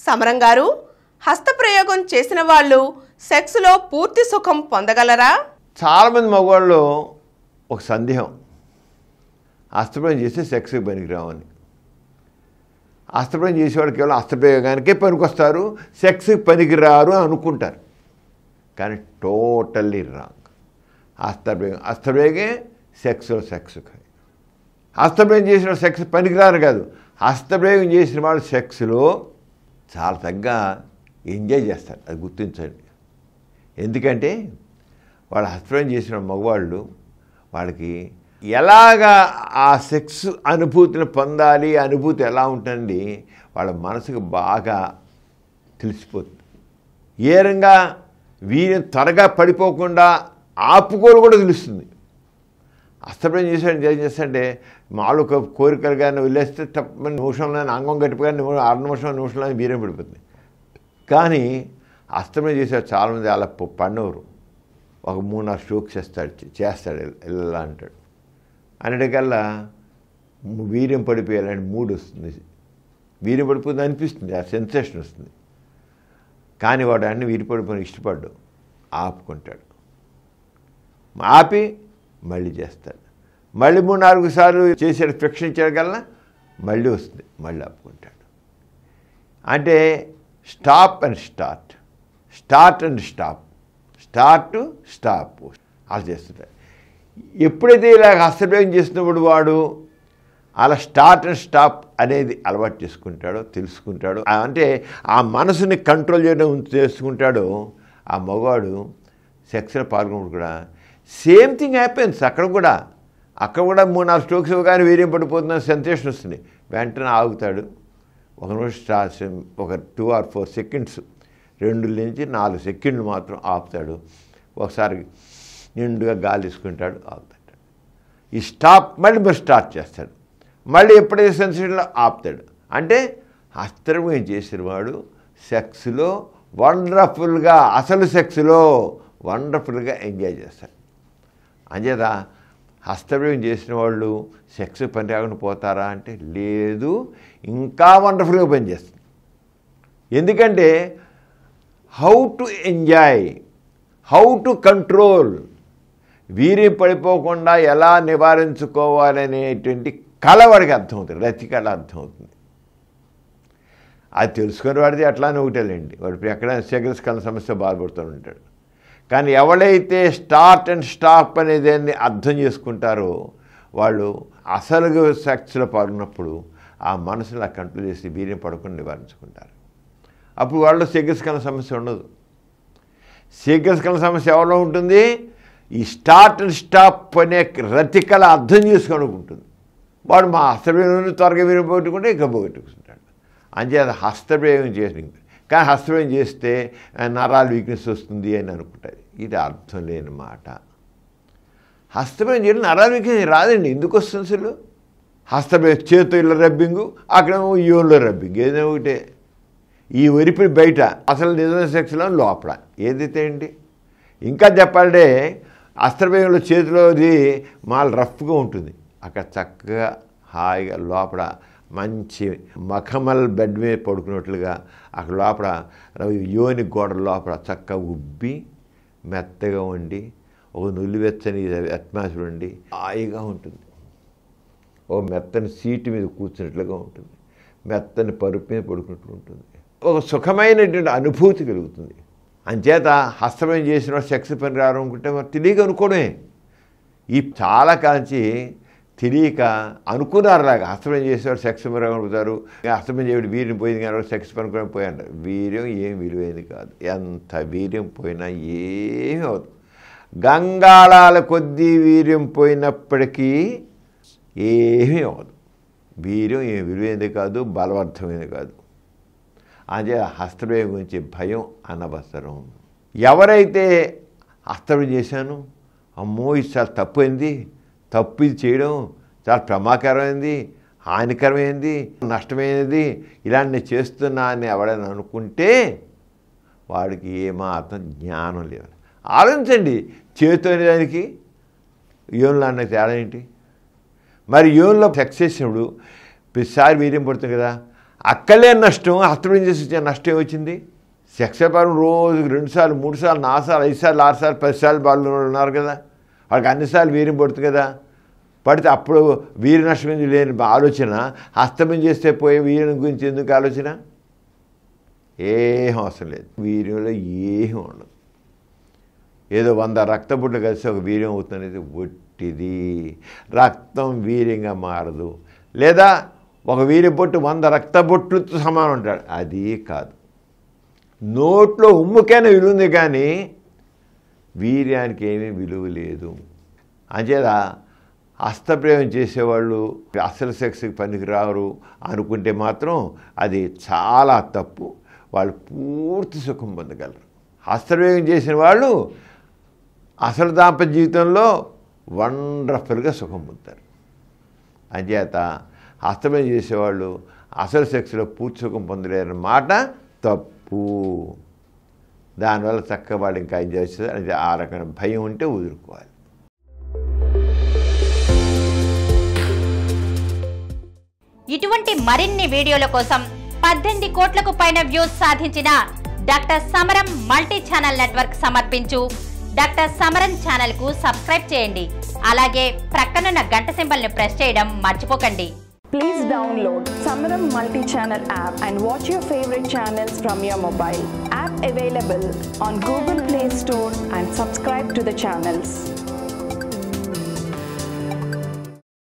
సమరం గారు హస్తప్రయోగం చేసిన వాళ్ళు సెక్స్లో పూర్తి సుఖం పొందగలరా చాలామంది మగవాళ్ళు ఒక సందేహం అస్తప్రయోగం చేస్తే సెక్స్కి పనికిరామని అస్తప్రయోగం చేసేవాడు కేవలం అస్తప్రయోగానికే పనికొస్తారు సెక్స్కి పనికిరారు అని అనుకుంటారు కానీ టోటల్లీ రాంగ్ అస్తప్రయోగం అస్తప్రయోగే సెక్స్లో సెక్స్ హస్తప్రయోగం చేసిన వాడు సెక్స్ పనికిరారు కాదు హస్తప్రయోగం చేసిన వాడు సెక్స్లో చాలా తగ్గ ఎంజాయ్ చేస్తారు అది గుర్తించండి ఎందుకంటే వాళ్ళు హస్తప్రయోగం చేసిన మగవాళ్ళు వాళ్ళకి ఎలాగా ఆ సెక్స్ అనుభూతిని పొందాలి ఆ అనుభూతి ఎలా ఉంటుంది వాళ్ళ మనసుకు బాగా తెలిసిపోతుంది ఏ రంగా వీరిని త్వరగా పడిపోకుండా ఆపుకోలు కూడా తెలుస్తుంది అస్తప్రయం చేసాడు ఏం చేస్తాడంటే మామూలు కోరికలు కానీ వదిలేస్తే తప్ప నిమిషంలో అంగం గట్టిపోయి ఆరు నిమిషం నిమిషంలో వీరం పడిపోతుంది కానీ అస్తమయం చేసాడు చాలామంది అలా పండవరు ఒక మూడు నాలుగు స్ట్రోక్స్ చేస్తాడు చేస్తాడు ఇలా అంటాడు అనేటికల్లా వీర్యం పడిపోయాలని మూడు వస్తుంది వీర్యం పడిపోతుంది అనిపిస్తుంది ఆ సెన్సేషన్ వస్తుంది కానీ వాడు అన్ని వీరి పడిపోయిన ఇష్టపడ్డు ఆపుకుంటాడు ఆపి మళ్ళీ చేస్తాడు మళ్ళీ మూడు నాలుగు సార్లు చేసాడు ఫ్రిక్షన్ చేయగలన మళ్ళీ వస్తుంది మళ్ళీ ఆపుకుంటాడు అంటే stop and start start and stop start stop అలా చేస్తుంటాడు ఎప్పుడైతే ఇలా హస్తప్రయోగం చేసినప్పుడు వాడు అలా స్టార్ట్ అండ్ స్టాప్ అనేది అలవాటు చేసుకుంటాడో తెలుసుకుంటాడో అంటే ఆ మనసుని కంట్రోల్ చేయడం చేసుకుంటాడో ఆ మగవాడు సెక్స్లో పాల్గొనప్పుడు కూడా సేమ్ థింగ్ హ్యాపెన్స్ అక్కడ కూడా అక్కడ కూడా మూడు నాలుగు స్ట్రోక్స్ ఇవ్వగానే వీర్యం పడిపోతున్న సెన్సేషన్ వస్తుంది వెంటనే ఆగుతాడు ఒక నిమిషం ఒక టూ ఆర్ ఫోర్ సెకండ్స్ రెండు నుంచి నాలుగు సెకండ్లు మాత్రం ఆపుతాడు ఒకసారి నిండుగా గాలి తీసుకుంటాడు ఆపుతాడు ఈ స్టాప్ మళ్ళీ మరి స్టార్ట్ చేస్తాడు మళ్ళీ ఎప్పుడైతే సెన్సేషన్లో ఆపుతాడు అంటే హస్తమయం చేసిన వాడు సెక్స్లో వండర్ఫుల్గా అసలు సెక్స్లో వండర్ఫుల్గా ఎంజాయ్ చేస్తాడు అంచేత హస్తప్రయోగం చేసిన వాళ్ళు సెక్స్ పని రాకుండా పోతారా అంటే లేదు ఇంకా వండర్ఫుల్గా పనిచేస్తుంది ఎందుకంటే how to enjoy how to control వీర్యం పడిపోకుండా ఎలా నివారించుకోవాలనేటువంటి కళ వాడికి అర్థమవుతుంది రతి కళ అర్థమవుతుంది అది తెలుసుకుని వాడిది అట్లానే ఒకటేలేండి వాడు ఎక్కడ సెగల్స్ కళ సమస్య బాధపడుతూ ఉంటాడు కానీ ఎవరైతే స్టార్ట్ అండ్ స్టాప్ అనేదాన్ని అర్థం చేసుకుంటారో వాళ్ళు అసలు సెక్స్లో పాల్గొన్నప్పుడు ఆ మనసులో కంట్రోల్ చేసి వీర్యం పడకుండా నివారించుకుంటారు అప్పుడు వాళ్ళు శీఘ్రస్కలన సమస్య ఉండదు శీఘ్రస్కలన సమస్య ఎవరిలో ఉంటుంది ఈ స్టార్ట్ అండ్ స్టాప్ అనే రతికల అర్థం చేసుకొని ఉంటుంది వాడు మా హస్తప్రయోగం త్వరగా విరగొట్టుకుంటే ఇంకా పోగొట్టుకుంటాడు అంచేత హస్తప్రయోగం చేసి కానీ హస్తప్రయోగం చేస్తే నరాలు వీక్నెస్ వస్తుంది అని అనుకుంటారు ఇది అర్థం లేని మాట హస్తప్రయోగం చేయడం నరాలు వీక్నెస్ రాదండి ఎందుకు వస్తుంది అసలు హస్తప్రయోగం చేతుల్లో రబ్బింగు అక్కడేమో యోన్లో రబ్బింగ్ ఏదైనా ఒకటే ఈ ఒరిపి బయట అసలు నిజమైన సెక్స్లో లోపల ఏదైతే ఏంటి ఇంకా చెప్పాలంటే అస్త్రప్రయోగంలో చేతిలోది మాల్ రఫ్గా ఉంటుంది అక్కడ చక్కగా హాయిగా లోపల మంచి మఖమల్ బెడ్ మీద పడుకున్నట్లుగా అక్కడ లోపల యోని గోడ లోపల చక్కగా ఉబ్బి మెత్తగా ఉండి ఒక నులివెచ్చని అట్మాస్ఫియర్ ఉండి హాయిగా ఉంటుంది ఓ మెత్తని సీటు మీద కూర్చున్నట్లుగా ఉంటుంది మెత్తని పరుపు మీద పడుకున్నట్లు ఉంటుంది ఒక సుఖమైనటువంటి అనుభూతి కలుగుతుంది అంచేత హస్తమయం చేసిన సెక్స్ పని రావాలనుకుంటే మరి తెలియక అనుకోవడమే ఈ చాలా కాంచి తెలియక అనుకున్నారులాగా హస్తమయం చేసేవాడు సెక్స్ పని అనుకుంటారు హస్తమయం చేయడు వీర్యం పోయింది కానీ సెక్స్ పని పోయాడు వీర్యం ఏం విలువైంది కాదు ఎంత వీర్యం పోయినా ఏమీ అవదు గంగాళాల కొద్దీ వీర్యం పోయినప్పటికీ ఏమీ అవ్వదు వీర్యం ఏం విలువైంది కాదు బలవర్ధమైనది కాదు అదే హస్తప్రయోగం గురించి భయం అనవసరం ఎవరైతే హస్తప్రయోగం చేశాను అమ్మో ఇది చాలా తప్పైంది తప్పు ఇది చేయడం చాలా ప్రమాదకరమైంది హానికరమైనది నష్టమైనది ఇలాంటి నేను చేస్తున్నా అని ఎవడైనా అనుకుంటే వాడికి ఏమాత్రం జ్ఞానం లేదు ఆలోచించండి చేతు అనే దానికి యోన్లో అన్న తేడా ఏంటి మరి యోన్లో సెక్స్ చేసినప్పుడు ప్రతిసారి వీర్యం పడుతుంది కదా అక్కలే నష్టం హస్తప్రయోగం చేసి వచ్చే నష్టం ఏమొచ్చింది సెక్స్ వ్యాపారం రోజుకి రెండు సార్లు మూడు సార్లు నాలుగు సార్లు ఐదు సార్లు ఆరు సార్లు పది సార్లు వాళ్ళు ఉన్నారు కదా వాళ్ళకి అన్నిసార్లు వీర్యం పడుతుంది కదా పడితే అప్పుడు వీరి నష్టం ఎందుకు లేని ఆలోచన హస్తమం చేస్తే పోయే వీర్యం గురించి ఎందుకు ఆలోచన ఏం అవసరం లేదు వీర్యంలో ఏం ఉండదు ఏదో వంద రక్తబుడ్లు కలిసి ఒక వీర్యం అవుతున్నది ఒట్టిది రక్తం వీర్యంగా మారదు లేదా ఒక వీర్య బొట్టు వంద రక్తబొట్లతో సమానం ఉంటాడు అది కాదు నోట్లో ఉమ్ముకైనా విలువ ఉంది కానీ వీర్యానికి ఏమీ విలువ లేదు అంచేత హస్తప్రయోగం చేసేవాళ్ళు అసలు సెక్స్కి పనికిరారు అనుకుంటే మాత్రం అది చాలా తప్పు వాళ్ళు పూర్తి సుఖం పొందగలరు హస్తప్రయోగం చేసిన వాళ్ళు అసలు దాంపత్య జీవితంలో వండర్ఫుల్గా సుఖం పొందుతారు అంచేత హస్తప్రయోగం చేసేవాళ్ళు అసలు సెక్స్లో పూర్తి సుఖం పొందలేరన్న మాట తప్పు దానివల్ల చక్కగా వాళ్ళు ఇంకా ఎంజాయ్ చేస్తారు అది ఆ రకమైన భయం ఉంటే వదులుకోవాలి ఇటువంటి మరిన్ని వీడియోల కోసం పద్దెనిమిది కోట్లకు పైన వ్యూస్ సాధించిన doctor Samaram multi channel network సమర్పించు డాక్టర్ సమరం ఛానల్ కు సబ్స్క్రైబ్ చేయండి అలాగే ప్రక్కనున్న గంట సింబల్ ని ప్రెస్ చేయడం మర్చిపోకండి Please download Samaram multi-channel app and watch your favorite channels from your mobile. App available on Google Play Store and subscribe to the channels.